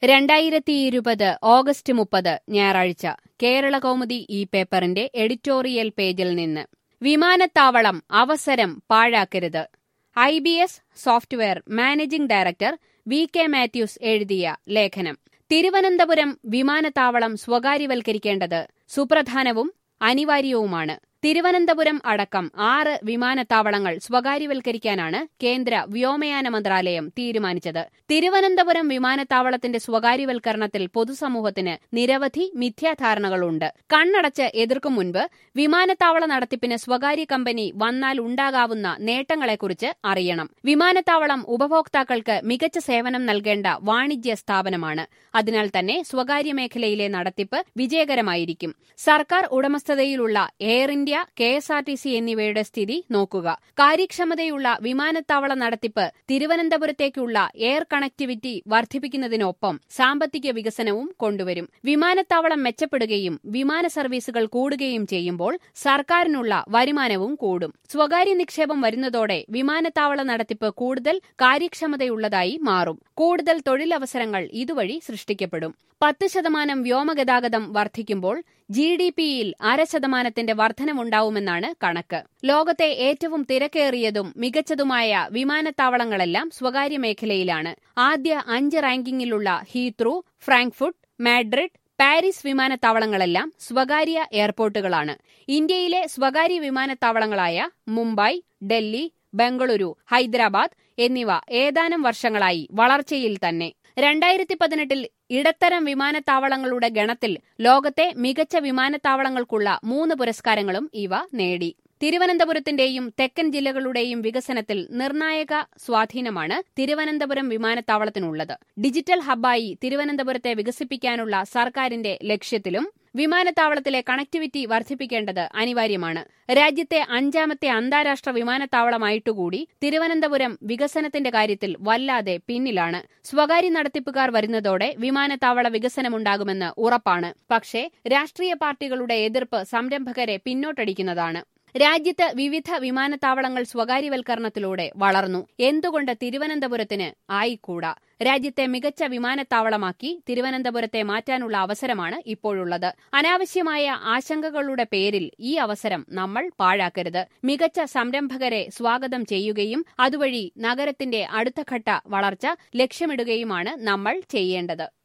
രണ്ടായിരത്തി ഇരുപത് ഓഗസ്റ്റ് മുപ്പത് ഞായറാഴ്ച കേരള കൗമുദി ഈ പേപ്പറിന്റെ എഡിറ്റോറിയൽ പേജിൽ നിന്ന് വിമാനത്താവളം അവസരം പാഴാക്കരുത് I B S software managing director V K Mathews എഴുതിയ ലേഖനം തിരുവനന്തപുരം വിമാനത്താവളം സ്വകാര്യവൽക്കരിക്കേണ്ടത് സുപ്രധാനവും അനിവാര്യവുമാണ് തിരുവനന്തപുരം അടക്കം ആറ് വിമാനത്താവളങ്ങൾ സ്വകാര്യവൽക്കരിക്കാനാണ് കേന്ദ്ര വ്യോമയാന മന്ത്രാലയം തീരുമാനിച്ചത് തിരുവനന്തപുരം വിമാനത്താവളത്തിന്റെ സ്വകാര്യവൽക്കരണത്തിൽ പൊതുസമൂഹത്തിന് നിരവധി മിഥ്യാധാരണകളുണ്ട് കണ്ണടച്ച് എതിർക്കും മുൻപ് വിമാനത്താവള നടത്തിപ്പിന് സ്വകാര്യ കമ്പനി വന്നാൽ ഉണ്ടാകാവുന്ന നേട്ടങ്ങളെക്കുറിച്ച് അറിയണം വിമാനത്താവളം ഉപഭോക്താക്കൾക്ക് മികച്ച സേവനം നൽകേണ്ട വാണിജ്യ സ്ഥാപനമാണ് അതിനാൽ തന്നെ സ്വകാര്യ മേഖലയിലെ നടത്തിപ്പ് വിജയകരമായിരിക്കും സർക്കാർ ഉടമസ്ഥതയിലുള്ള Air India K S R T C എന്നിവയുടെ സ്ഥിതി നോക്കുക കാര്യക്ഷമതയുള്ള വിമാനത്താവള നടത്തിപ്പ് തിരുവനന്തപുരത്തേക്കുള്ള എയർ കണക്ടിവിറ്റി വർദ്ധിപ്പിക്കുന്നതിനൊപ്പം സാമ്പത്തിക വികസനവും കൊണ്ടുവരും വിമാനത്താവളം മെച്ചപ്പെടുകയും വിമാന സർവീസുകൾ കൂടുകയും ചെയ്യുമ്പോൾ സർക്കാരിനുള്ള വരുമാനവും കൂടും സ്വകാര്യ നിക്ഷേപം വരുന്നതോടെ വിമാനത്താവള നടത്തിപ്പ് കൂടുതൽ കാര്യക്ഷമതയുള്ളതായി മാറും കൂടുതൽ തൊഴിലവസരങ്ങൾ ഇതുവഴി സൃഷ്ടിക്കപ്പെടും പത്ത് ശതമാനം വ്യോമഗതാഗതം വർദ്ധിക്കുമ്പോൾ ജി ഡി പിയിൽ അര ശതമാനത്തിന്റെ വർധനവുണ്ടാവുമെന്നാണ് കണക്ക് ലോകത്തെ ഏറ്റവും തിരക്കേറിയതും മികച്ചതുമായ വിമാനത്താവളങ്ങളെല്ലാം സ്വകാര്യ മേഖലയിലാണ് ആദ്യ അഞ്ച് റാങ്കിങ്ങിലുള്ള ഹീത്രൂ ഫ്രാങ്ക്ഫുട്ട് മാഡ്രിഡ് പാരീസ് വിമാനത്താവളങ്ങളെല്ലാം സ്വകാര്യ എയർപോർട്ടുകളാണ് ഇന്ത്യയിലെ സ്വകാര്യ വിമാനത്താവളങ്ങളായ മുംബൈ ഡൽഹി ബംഗളൂരു ഹൈദരാബാദ് എന്നിവ ഏതാനും വർഷങ്ങളായി വളർച്ചയിൽ തന്നെ രണ്ടായിരത്തി പതിനെട്ടിൽ ഇടത്തരം വിമാനത്താവളങ്ങളുടെ ഗണത്തിൽ ലോകത്തെ മികച്ച വിമാനത്താവളങ്ങൾക്കുള്ള മൂന്ന് പുരസ്കാരങ്ങളും ഇവ നേടി തിരുവനന്തപുരത്തിന്റെയും തെക്കൻ ജില്ലകളുടെയും വികസനത്തിൽ നിർണായക സ്വാധീനമാണ് തിരുവനന്തപുരം വിമാനത്താവളത്തിനുള്ളത് ഡിജിറ്റൽ ഹബ്ബായി തിരുവനന്തപുരത്തെ വികസിപ്പിക്കാനുള്ള സർക്കാരിന്റെ ലക്ഷ്യത്തിലും വിമാനത്താവളത്തിലെ കണക്ടിവിറ്റി വർദ്ധിപ്പിക്കേണ്ടത് അനിവാര്യമാണ് രാജ്യത്തെ അഞ്ചാമത്തെ അന്താരാഷ്ട്ര വിമാനത്താവളമായിട്ടുകൂടി തിരുവനന്തപുരം വികസനത്തിന്റെ കാര്യത്തിൽ വല്ലാതെ പിന്നിലാണ് സ്വകാര്യ നടത്തിപ്പുകാർ വരുന്നതോടെ വിമാനത്താവള വികസനമുണ്ടാകുമെന്ന് ഉറപ്പാണ് പക്ഷേ രാഷ്ട്രീയ പാർട്ടികളുടെ എതിർപ്പ് സംരംഭകരെ പിന്നോട്ടടിക്കുന്നതാണ് രാജ്യത്ത് വിവിധ വിമാനത്താവളങ്ങൾ സ്വകാര്യവൽക്കരണത്തിലൂടെ വളർന്നു എന്തുകൊണ്ട് തിരുവനന്തപുരത്തിന് ആയിക്കൂടാ രാജ്യത്തെ മികച്ച വിമാനത്താവളമാക്കി തിരുവനന്തപുരത്തെ മാറ്റാനുള്ള അവസരമാണ് ഇപ്പോഴുള്ളത് അനാവശ്യമായ ആശങ്കകളുടെ പേരിൽ ഈ അവസരം നമ്മൾ പാഴാക്കരുത് മികച്ച സംരംഭകരെ സ്വാഗതം ചെയ്യുകയും അതുവഴി നഗരത്തിന്റെ അടുത്ത ഘട്ട വളർച്ച ലക്ഷ്യമിടുകയുമാണ് നമ്മൾ ചെയ്യേണ്ടത്